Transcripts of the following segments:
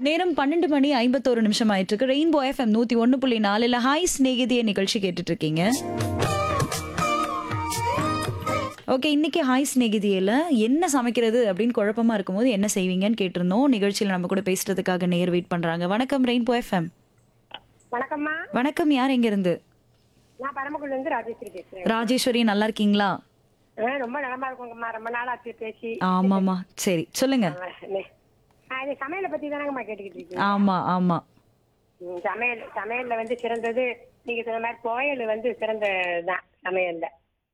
நேரம் பன்னெண்டு மணி ஐம்பத்தோரு நிமிஷம் ஆயிட்டு இருக்கு ரெயின்போ எஃப்எம் நூத்தி ஒன்னு புள்ளி நாலுல ஹாய் ஸ்நேகிதிய நிகழ்ச்சி கேட்டுட்டு இருக்கீங்க ஓகே இன்னைக்கு ஹாய் ஸ்நேகிதியில என்ன சமைக்கிறது அப்படின்னு குழப்பமா இருக்கும்போது என்ன செய்வீங்கன்னு கேட்டிருந்தோம் நிகழ்ச்சியில நம்ம கூட பேசுறதுக்காக நேர் வெயிட் பண்றாங்க வணக்கம் ரெயின்போ எஃப்எம் வணக்கம்மா வணக்கம் யார் எங்க இருந்து நான் பரமக்குடில இருந்து ராஜேஸ்வரி பேசுறேன் ராஜேஸ்வரி நல்லா இருக்கீங்களா ஆ, ரொம்ப நலமா இருக்கோங்கம்மா ரொம்ப நாள் ஆச்சு பேசி ஆமாமா சரி சொல்லுங்க ஆ, நே- ஆ, இது சமையலை பத்தி தானங்கம்மா கேட்டுக்கிட்டு இருக்கீங்க ஆமா ஆமா ம், சமையல் சமையல்ல வந்து சிறந்தது நீங்க சொன்ன மாதிரி துவையல் வந்து சிறந்ததுதான் சமையல்ல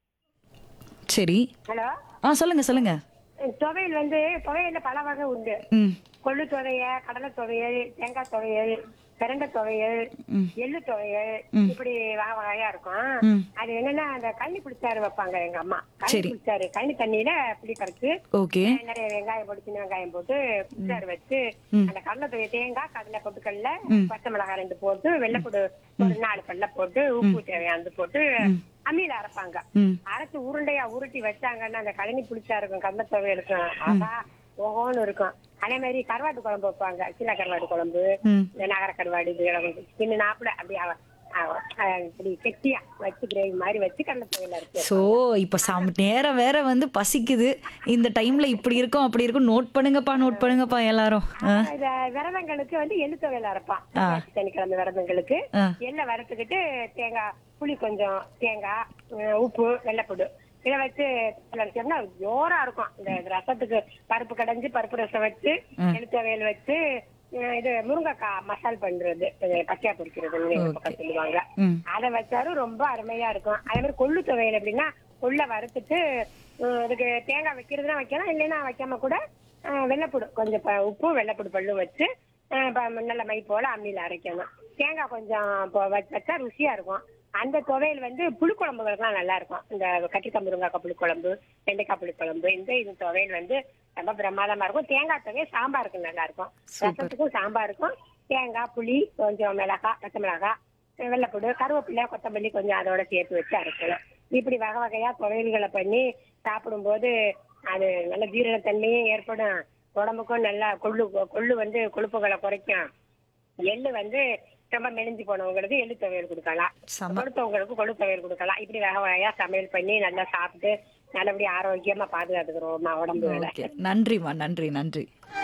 சரி ஹலோ ஆ சொல்லுங்க சொல்லுங்க துவையல் வந்து துவையல்ல பல வகை உண்டு ம் கொள்ளு துவைய கடலை துவையல் தேங்காய் துவையல் பிரண்டை துவையல் எள்ளு துவையல் இப்படி வகை வகையா இருக்கும் ம். அது என்னன்னா அந்த கண்ணி புளிச்சாறு வைப்பாங்க எங்க அம்மா கண்ணி சரி. புளிச்சாறு கண்ணி தண்ணியில புளி கரைச்சு ஓகே நிறைய வெங்காயம் போட்டு சின்ன வெங்காயம் போட்டு புளிச்சாறு வச்சு அந்த கடலை துவைய தேங்காய் கடலை பொட்டுக்கல்ல பச்சை மிளகாய் ரெண்டு போட்டு வெள்ளைப்பூடு ஒரு நாலு பல்ல போட்டு உப்பு தேவையானது போட்டு அம்மியில அரைப்பாங்க ம் அரைச்சு உருண்டையா உருட்டி வச்சாங்கன்னா அந்த கழனி புளிச்சா இருக்கும் கடலை துவைய இருக்கும் ஆஹா ஓஹோன்னு இருக்கும் அதே மாதிரி கருவாட்டு குழம்பு வைப்பாங்க சின்ன கருவாட்டு குழம்பு ம் இந்த நகர கருவாடு இது கிழங்கு சின்ன நாப்புல அப்படி அவ- அவ- அஹ் இப்படி கெட்டியா வச்சு கிரேவி மாதிரி வச்சு கடலை துவையில இருக்கு ஸோ இப்போ சம் நேரம் வேற வந்து பசிக்குது இந்த டைம்ல இப்படி இருக்கும் அப்படி இருக்கும் நோட் பண்ணுங்கப்பா நோட் பண்ணுங்கப்பா எல்லாரும் ஆ, இந்த விரதங்களுக்கு வந்து எள்ளு துவையில அரைப்பான் சனிக்கிழமை விரதங்களுக்கு ஆ. எண்ணெய் வறுத்துக்கிட்டு தேங்காய் புளி கொஞ்சம் தேங்காய் அஹ் உப்பு வெள்ளைப்பூடு இதை வச்சு அரைச்சோம்னா ஜோரா இருக்கும் இந்த ரசத்துக்கு பருப்பு கடைஞ்சு பருப்பு ரசம் வச்சு எள்ளு துவையல் வச்சு அஹ் இது முருங்கைக்காய் மசால் பண்றது இது பச்சையா பொரிக்கிறதுன்னு எங்க பக்கம் சொல்லுவாங்க ம் அதை வச்சாலும் ரொம்ப அருமையா இருக்கும் அதே மாதிரி கொள்ளு துவையல் எப்படின்னா கொள்ள வறுத்துட்டு அஹ் அதுக்கு தேங்காய் வைக்கிறதுனா வைக்கலாம் இல்லைன்னா வைக்காம கூட அஹ் வெள்ளைப்பூடு கொஞ்சம் ப- உப்பு வெள்ளைப்பூடு பல்லும் வச்சு அஹ் ப- நல்ல மை போல அம்மியில அரைக்கணும் தேங்காய் கொஞ்சம் இப்போ வச்- வச்சா ருசியா இருக்கும் அந்த துவையல் வந்து புளிக்குழம்புகளுக்குலாம் நல்லா இருக்கும் இந்த கத்திரிக்காய் முருங்கைக்காய் புளிக்குழம்பு வெண்டைக்காய் புளிக்குழம்பு இந்த இது துவையல் வந்து ரொம்ப பிரமாதமா இருக்கும் தேங்காய் துவையல் சாம்பாருக்கு நல்லா இருக்கும் ரசத்துக்கும் சாம்பாருக்கும் தேங்காய் புளி கொஞ்சம் மிளகாய் பச்சை மிளகாய் வெள்ளைப்பூடு கருவேப்பிலை கொத்தமல்லி கொஞ்சம் அதோட சேர்த்து வச்சு அரைக்கணும் இப்படி வகை வகையா துவையல்களை பண்ணி சாப்பிடும்போது அது நல்ல ஜீரணத்தன்மையும் ஏற்படும் உடம்புக்கும் நல்லா கொள்ளு கொள்ளு வந்து கொழுப்புகளை குறைக்கும் எள்ளு வந்து ரொம்ப மெலிஞ்சு போனவங்களுக்கு எள்ளு துவையல் கொடுக்கலாம் செம கொழுத்தவங்களுக்கு கொழு துவையல் கொடுக்கலாம் இப்படி வகை வகையா சமையல் பண்ணி நல்லா சாப்பிட்டு நல்லபடியா ஆரோக்கியமா பாதுகாத்துக்கிறோம் உடம்புகளை ஓகே நன்றிம்மா நன்றி நன்றி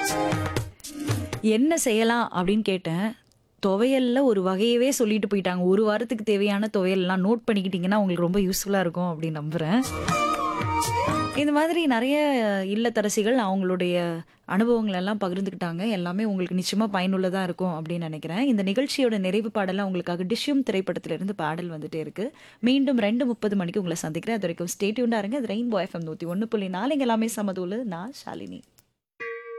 என்ன செய்யலாம் அப்படின்னு கேட்டேன் துவையல்ல ஒரு வகையவே சொல்லிட்டு போயிட்டாங்க ஒரு வாரத்துக்கு தேவையான துவையல்லாம் நோட் பண்ணிக்கிட்டீங்கன்னா உங்களுக்கு ரொம்ப யூஸ்ஃபுல்லா இருக்கும் அப்படின்னு நம்புறேன் இந்த மாதிரி நிறைய இல்லத்தரசிகள் அவங்களுடைய அனுபவங்கள் எல்லாம் பகிர்ந்துக்கிட்டாங்க எல்லாமே உங்களுக்கு நிச்சயமா பயனுள்ளதா இருக்கும் அப்படின்னு நினைக்கிறேன் இந்த நிகழ்ச்சியோட நிறைவு பாடலாம் உங்களுக்காக டிஷ்யூம் திரைப்படத்திலிருந்து பாடல் வந்துட்டே இருக்கு மீண்டும் ரெண்டு முப்பது மணிக்கு உங்களை சந்திக்கிறேன் அது வரைக்கும் ஸ்டேட்யூண்டா இருங்க இது ரெயின்போ எஃப்எம் நூத்தி ஒன்று புள்ளி நாலு இங்க எல்லாமே சமதூலு நான் ஷாலினி